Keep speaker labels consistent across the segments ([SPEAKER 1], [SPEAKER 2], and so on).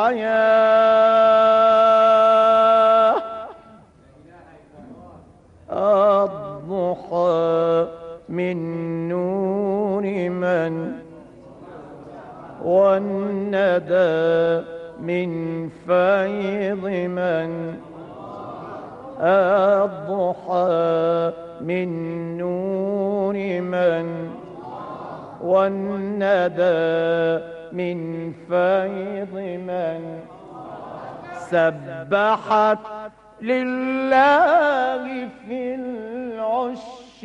[SPEAKER 1] الحياة الضحى من نور من والندى من فيض من الضحى من نور من والندى من فيض من سبحت لله في العش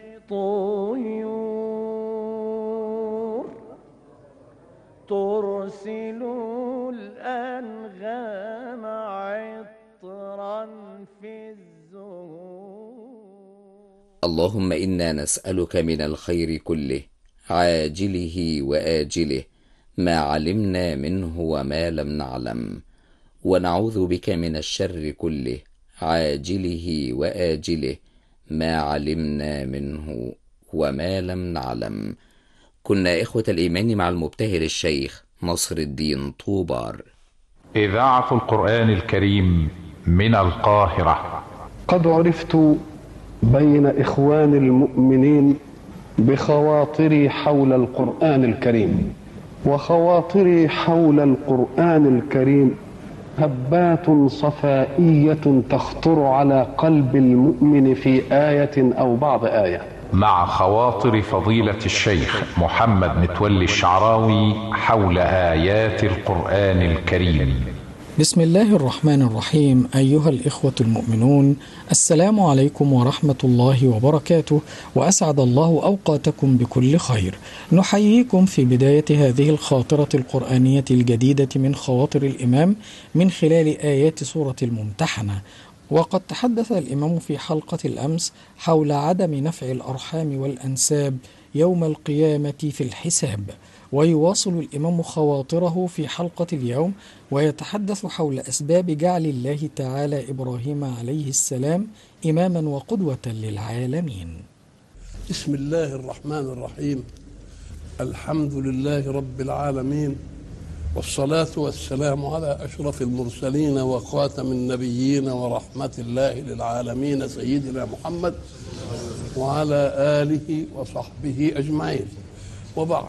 [SPEAKER 1] الطيور ترسل الأنغام عطرا في الزهور
[SPEAKER 2] اللهم إنا نسألك من الخير كله عاجله وآجله ما علمنا منه وما لم نعلم ونعوذ بك من الشر كله عاجله وآجله ما علمنا منه وما لم نعلم كنا إخوة الإيمان مع المبتهل الشيخ نصر الدين طوبار
[SPEAKER 3] إذاعة القرآن الكريم من القاهرة
[SPEAKER 4] قد عرفت بين إخوان المؤمنين بخواطري حول القرآن الكريم وخواطري حول القرآن الكريم هبات صفائية تخطر على قلب المؤمن في آية أو بعض آية
[SPEAKER 3] مع خواطر فضيلة الشيخ محمد متولي الشعراوي حول آيات القرآن الكريم
[SPEAKER 5] بسم الله الرحمن الرحيم أيها الإخوة المؤمنون السلام عليكم ورحمة الله وبركاته وأسعد الله أوقاتكم بكل خير نحييكم في بداية هذه الخاطرة القرآنية الجديدة من خواطر الإمام من خلال آيات سورة الممتحنة وقد تحدث الإمام في حلقة الأمس حول عدم نفع الأرحام والأنساب يوم القيامة في الحساب ويواصل الإمام خواطره في حلقة اليوم ويتحدث حول أسباب جعل الله تعالى إبراهيم عليه السلام إماما وقدوة للعالمين
[SPEAKER 4] بسم الله الرحمن الرحيم الحمد لله رب العالمين والصلاة والسلام على أشرف المرسلين وخاتم النبيين ورحمة الله للعالمين سيدنا محمد وعلى آله وصحبه أجمعين وبعد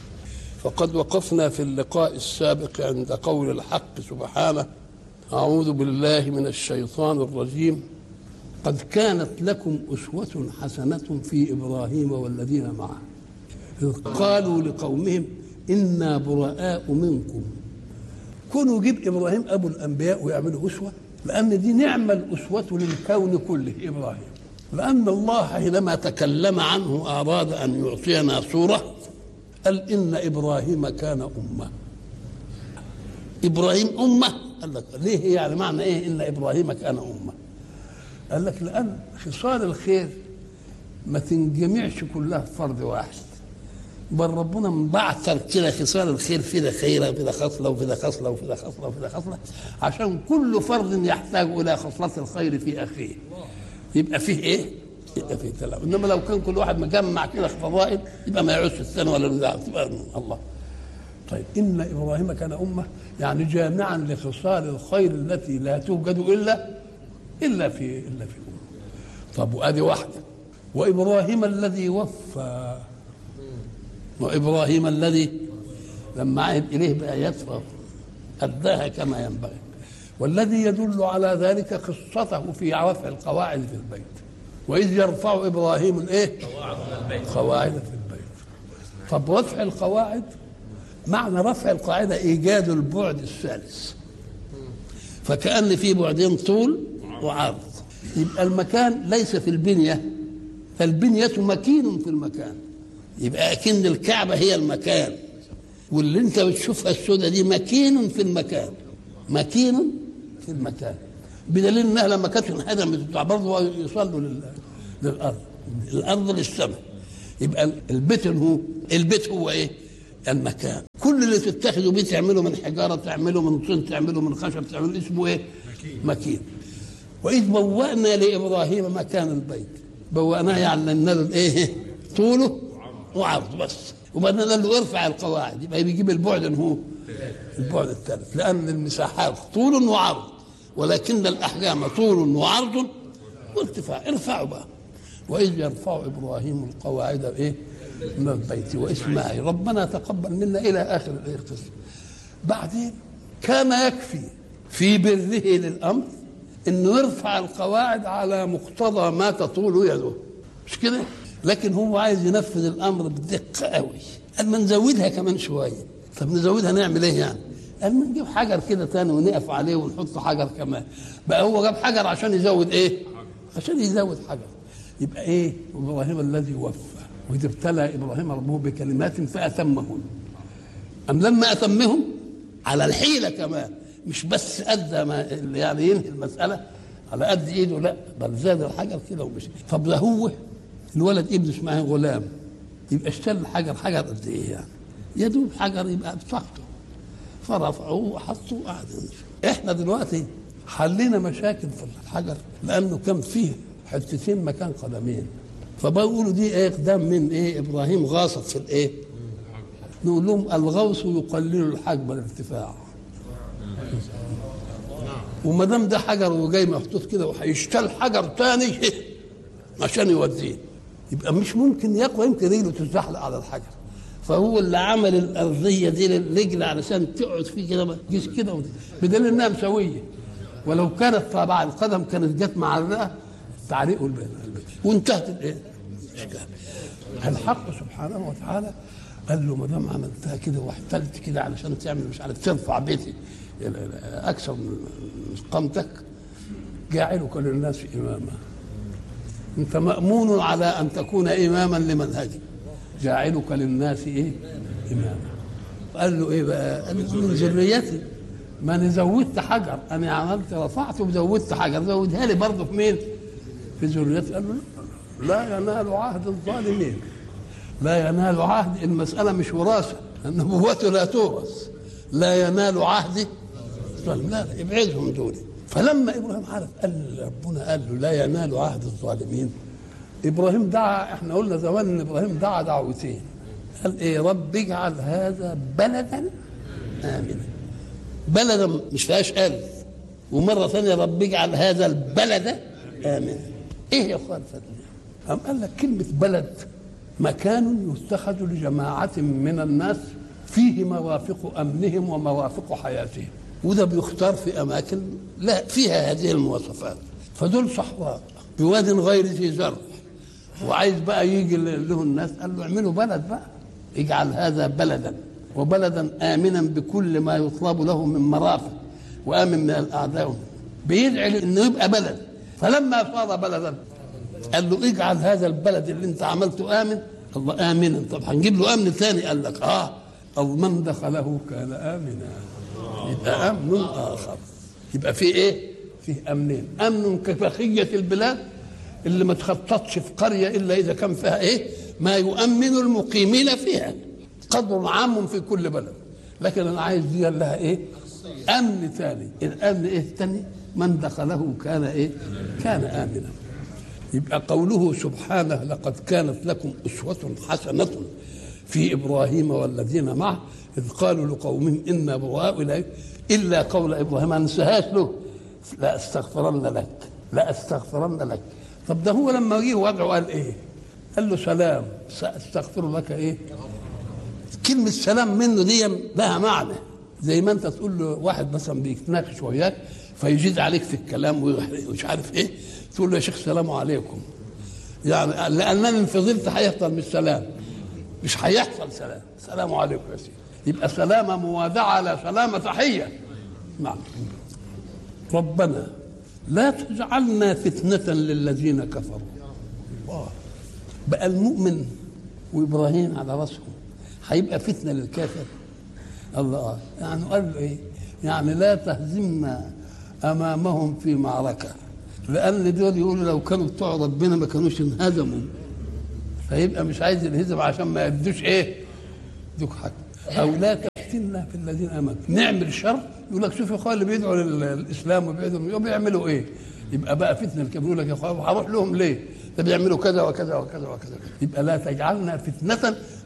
[SPEAKER 4] فقد وقفنا في اللقاء السابق عند قول الحق سبحانه أعوذ بالله من الشيطان الرجيم قد كانت لكم أسوة حسنة في إبراهيم والذين معه إذ قالوا لقومهم إنا براء منكم كونوا يجيب إبراهيم أبو الأنبياء ويعملوا أسوة لأن دي نعمة الأسوة للكون كله إبراهيم لأن الله حينما تكلم عنه أراد أن يعطينا صورة قال إن إبراهيم كان أمة إبراهيم أمة قال لك ليه يعني معنى إيه إن إبراهيم كان أمة قال لك لأن خصال الخير ما تنجمعش كلها في فرد واحد بل ربنا مبعثر كده خصال الخير في ده خيره وفي ده خصله وفي ده خصله وفي ده خصله وفي ده خصله عشان كل فرد يحتاج الى خصله الخير في اخيه يبقى فيه ايه؟ يبقى فيه تلاوه انما لو كان كل واحد مجمع كده فضائل يبقى ما يعوز الثاني ولا البتاع تبقى الله طيب ان ابراهيم كان امه يعني جامعا لخصال الخير التي لا توجد الا الا في الا في امه طب وادي واحده وابراهيم الذي وفى وابراهيم الذي لما عهد اليه بايات اداها كما ينبغي والذي يدل على ذلك قصته في رفع القواعد في البيت واذ يرفع ابراهيم الايه قواعد في البيت طب رفع القواعد معنى رفع القاعده ايجاد البعد الثالث فكأن في بعدين طول وعرض يبقى المكان ليس في البنية فالبنية مكين في المكان يبقى أكن الكعبة هي المكان واللي انت بتشوفها السودة دي مكين في المكان مكين في المكان بدليل انها لما كانت انهدمت بتاع برضه يصلوا لل... للارض الارض للسماء يبقى البيت هو البيت هو ايه؟ المكان كل اللي تتخذوا بيه تعمله من حجاره تعمله من طين تعمله من خشب تعمله اسمه ايه؟ مكين واذ بوأنا لابراهيم مكان البيت بوأناه يعني لنا له ايه؟ طوله وعرض بس وبعدين قال له ارفع القواعد يبقى بيجيب البعد هو البعد الثالث لان المساحات طول وعرض ولكن الاحجام طول وعرض وارتفاع ارفعوا بقى واذ يرفع ابراهيم القواعد ايه من البيت واسماعيل ربنا تقبل منا الى اخر الايه القصه بعدين كان يكفي في بره للامر انه يرفع القواعد على مقتضى ما تطول يده مش كده لكن هو عايز ينفذ الامر بدقه قوي قال ما نزودها كمان شويه طب نزودها نعمل ايه يعني قال ما نجيب حجر كده تاني ونقف عليه ونحط حجر كمان بقى هو جاب حجر عشان يزود ايه عشان يزود حجر يبقى ايه ابراهيم الذي وفى واذ ابتلى ابراهيم ربه بكلمات فاتمهن ام لما اتمهم على الحيله كمان مش بس ادى ما يعني ينهي المساله على قد ايده لا بل زاد الحجر كده ومشي طب ده هو الولد ابن اسماعيل غلام يبقى اشتل الحجر حجر قد ايه يعني يا دوب حجر يبقى بتاعته فرفعوه وحطوه وقعد احنا دلوقتي حلينا مشاكل في الحجر لانه كان فيه حتتين مكان قدمين فبقولوا دي ايه اقدام من ايه ابراهيم غاصت في الايه نقول لهم الغوص يقلل الحجم الارتفاع وما دام ده حجر وجاي محطوط كده وهيشتل حجر تاني عشان يوديه يبقى مش ممكن يقوى يمكن رجله تتزحلق على الحجر فهو اللي عمل الارضيه دي للرجل علشان تقعد فيه كده جيش كده ودي. بدليل انها مسويه ولو كانت طبعا القدم كانت جت مع الرئه تعليق البيت وانتهت الايه؟ الاشكال الحق سبحانه وتعالى قال له ما دام عملتها كده واحتلت كده علشان تعمل مش عارف ترفع بيتي اكثر من قامتك جاعلك للناس اماما انت مامون على ان تكون اماما لمنهجي جاعلك للناس ايه اماما قال له ايه بقى قال له من ذريتي ما انا زودت حجر انا عملت رفعت وزودت حجر زودها لي برضه في مين في ذريتي قال له لا ينال عهد الظالمين لا ينال عهد المسألة مش وراثة النبوة لا تورث لا ينال عهد الظالم لا لا ابعدهم دول فلما ابراهيم عرف قال ربنا قال له لا ينال عهد الظالمين ابراهيم دعا احنا قلنا زمان ان ابراهيم دعا دعوتين قال ايه رب اجعل هذا بلدا امنا بلدا مش فيهاش الف ومره ثانيه رب اجعل هذا البلد امنا ايه يا اخوان فضل قام قال لك كلمه بلد مكان يتخذ لجماعه من الناس فيه موافق امنهم وموافق حياتهم وده بيختار في اماكن لا فيها هذه المواصفات فدول صحراء بواد غير ذي زرع وعايز بقى يجي له الناس قال له اعملوا بلد بقى اجعل هذا بلدا وبلدا امنا بكل ما يطلب له من مرافق وامن من الاعداء بيدعي انه يبقى بلد فلما صار بلدا قال له اجعل هذا البلد اللي انت عملته امن الله امنا طب هنجيب له امن ثاني قال لك اه او من دخله كان امنا يبقى امن اخر يبقى في ايه فيه امنين امن كبقيه البلاد اللي ما تخططش في قريه الا اذا كان فيها ايه ما يؤمن المقيمين فيها قدر عام في كل بلد لكن انا عايز دي لها ايه امن ثاني الامن ايه الثاني من دخله كان ايه كان امنا يبقى قوله سبحانه لقد كانت لكم اسوه حسنه في ابراهيم والذين معه اذ قالوا لقومهم انا براء اليك الا قول ابراهيم ما ننساهاش له لا استغفرن لك لا استغفرن لك طب ده هو لما جه وضعه قال ايه؟ قال له سلام ساستغفر لك ايه؟ كلمة سلام منه دي لها معنى زي ما انت تقول له واحد مثلا بيتناقش وياك فيزيد عليك في الكلام ومش عارف ايه تقول له يا شيخ سلام عليكم يعني لانني فضلت هيحصل مش سلام مش هيحصل سلام سلام عليكم يا سيدي يبقى سلامة موادعة لا سلامة تحية نعم ربنا لا تجعلنا فتنة للذين كفروا الله بقى المؤمن وإبراهيم على رأسهم هيبقى فتنة للكافر الله يعني قال له إيه يعني لا تهزمنا أمامهم في معركة لأن دول يقولوا لو كانوا بتوع ربنا ما كانوش انهزموا فيبقى مش عايز ينهزم عشان ما يدوش إيه يدوك حاجة أو لا تفتنا في الذين آمنوا نعمل شر يقول لك شوف يا اخوان اللي بيدعوا للاسلام وبيدعوا بيعملوا ايه؟ يبقى بقى فتنه الكافر يقول لك يا اخوان هروح لهم ليه؟ ده بيعملوا كذا وكذا وكذا وكذا يبقى لا تجعلنا فتنه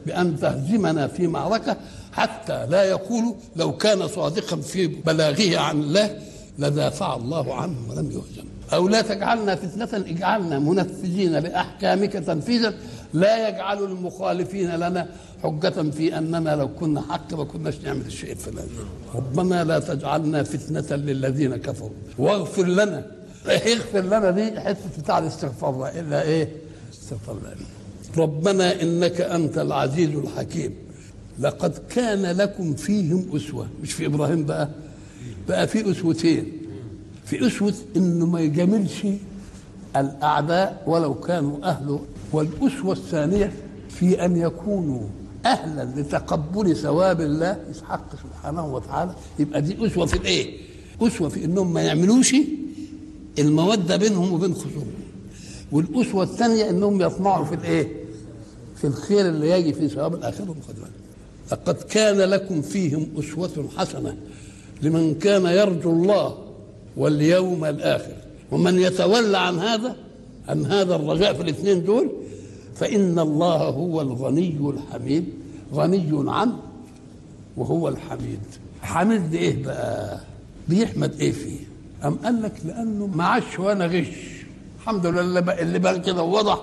[SPEAKER 4] بأن تهزمنا في معركة حتى لا يقولوا لو كان صادقا في بلاغه عن الله لدافع الله عنه ولم يهزم أو لا تجعلنا فتنة اجعلنا منفذين لأحكامك تنفيذا لا يجعل المخالفين لنا حجة في أننا لو كنا حق ما كناش نعمل الشيء الفلاني ربنا لا تجعلنا فتنة للذين كفروا واغفر لنا اغفر لنا دي حته بتاع الاستغفار بقى. الا ايه؟ استغفر الله ربنا انك انت العزيز الحكيم لقد كان لكم فيهم اسوه مش في ابراهيم بقى بقى في اسوتين في اسوه انه ما يجاملش الاعداء ولو كانوا اهله والاسوه الثانيه في ان يكونوا اهلا لتقبل ثواب الله حق سبحانه وتعالى يبقى دي اسوه في الايه؟ اسوه في انهم ما يعملوش الموده بينهم وبين خصومهم والاسوه الثانيه انهم يطمعوا في الايه؟ في الخير اللي يجي في ثواب الاخره والخدمه لقد كان لكم فيهم اسوه حسنه لمن كان يرجو الله واليوم الاخر ومن يتولى عن هذا عن هذا الرجاء في الاثنين دول فان الله هو الغني الحميد غني عنه وهو الحميد حميد ده ايه بقى بيحمد ايه فيه أم قال لك لأنه ما عادش وأنا غش الحمد لله اللي بقى, اللي بقى كده وضح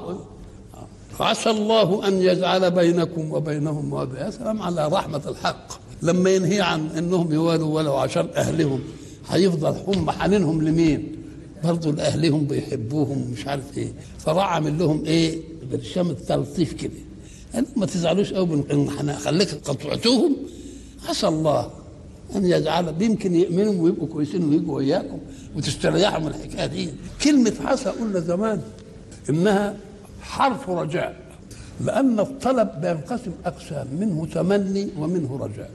[SPEAKER 4] عسى الله أن يجعل بينكم وبينهم مودة يا سلام على رحمة الحق لما ينهي عن أنهم يوالوا ولو عشان أهلهم هيفضل هم حنينهم لمين برضه لأهلهم بيحبوهم مش عارف إيه فراح عامل لهم إيه برشام التلطيف كده قال ما تزعلوش قوي ان خليك قطعتوهم عسى الله ان يجعل يمكن يؤمنوا ويبقوا كويسين ويجوا وياكم وتستريحوا من الحكايه دي كلمه عسى قلنا زمان انها حرف رجاء لان الطلب بينقسم اقسام منه تمني ومنه رجاء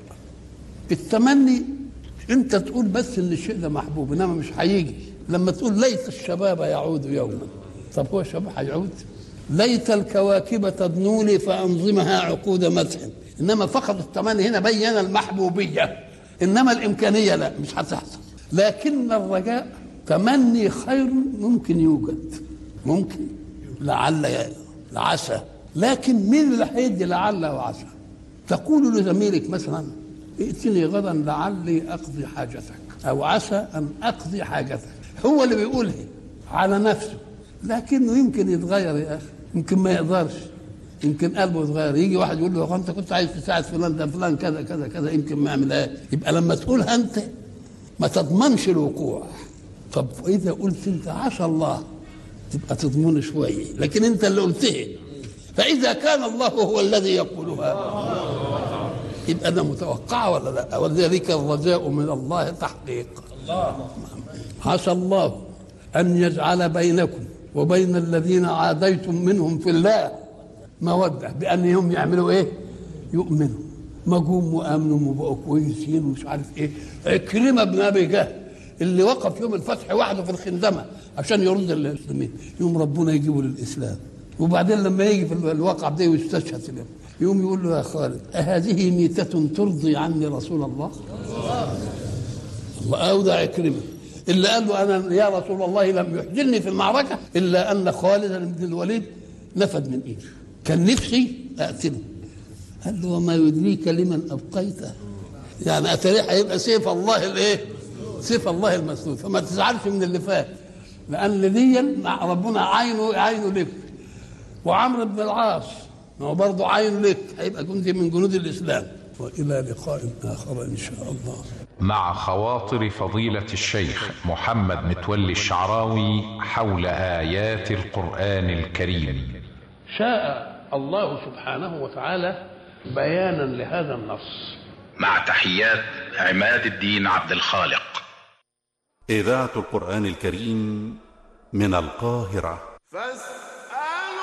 [SPEAKER 4] التمني انت تقول بس ان الشيء ده محبوب انما مش هيجي لما تقول ليت الشباب يعود يوما طب هو الشباب هيعود ليت الكواكب تدنو لي فانظمها عقود مدح انما فقط التمني هنا بين المحبوبيه انما الامكانيه لا مش هتحصل لكن الرجاء تمني خير ممكن يوجد ممكن لعل لعسى لكن مين اللي هيدي لعل وعسى تقول لزميلك مثلا ائتني غدا لعلي اقضي حاجتك او عسى ان اقضي حاجتك هو اللي بيقولها على نفسه لكنه يمكن يتغير يا اخي يمكن ما يقدرش يمكن قلبه يتغير يجي واحد يقول له انت كنت عايز تساعد فلان ده فلان كذا كذا كذا يمكن ما يعملهاش يبقى لما تقولها انت ما تضمنش الوقوع طب واذا قلت انت عسى الله تبقى تضمن شويه لكن انت اللي قلتها فاذا كان الله هو الذي يقولها يبقى ده متوقع ولا لا وذلك الرجاء من الله تحقيق الله عسى الله ان يجعل بينكم وبين الذين عاديتم منهم في الله موده بانهم يعملوا ايه؟ يؤمنوا ما جم وامنوا وبقوا كويسين ومش عارف ايه عكرمه بن ابي جهل اللي وقف يوم الفتح وحده في الخندمه عشان يرد المسلمين يوم ربنا يجيبه للاسلام وبعدين لما يجي في الواقع ده ويستشهد في اليوم يوم يقول له يا خالد أهذه ميتة ترضي عني رسول الله؟ الله أودع عكرمة اللي قال له أنا يا رسول الله لم يحزنني في المعركة إلا أن خالد بن الوليد نفد من إيده كان نفسي أقتله قال له وما يدريك لمن أبقيته يعني أتريح هيبقى سيف الله الإيه؟ سيف الله المسلول فما تزعلش من اللي فات لأن دي ربنا عينه عينه لك وعمرو بن العاص ما هو برضه عين لك هيبقى جندي من جنود الاسلام والى لقاء اخر ان شاء الله
[SPEAKER 3] مع خواطر فضيلة الشيخ محمد متولي الشعراوي حول آيات القرآن الكريم
[SPEAKER 4] شاء الله سبحانه وتعالى بيانا لهذا النص
[SPEAKER 6] مع تحيات عماد الدين عبد الخالق
[SPEAKER 7] إذاعة القرآن الكريم من القاهرة
[SPEAKER 8] فاستمعوا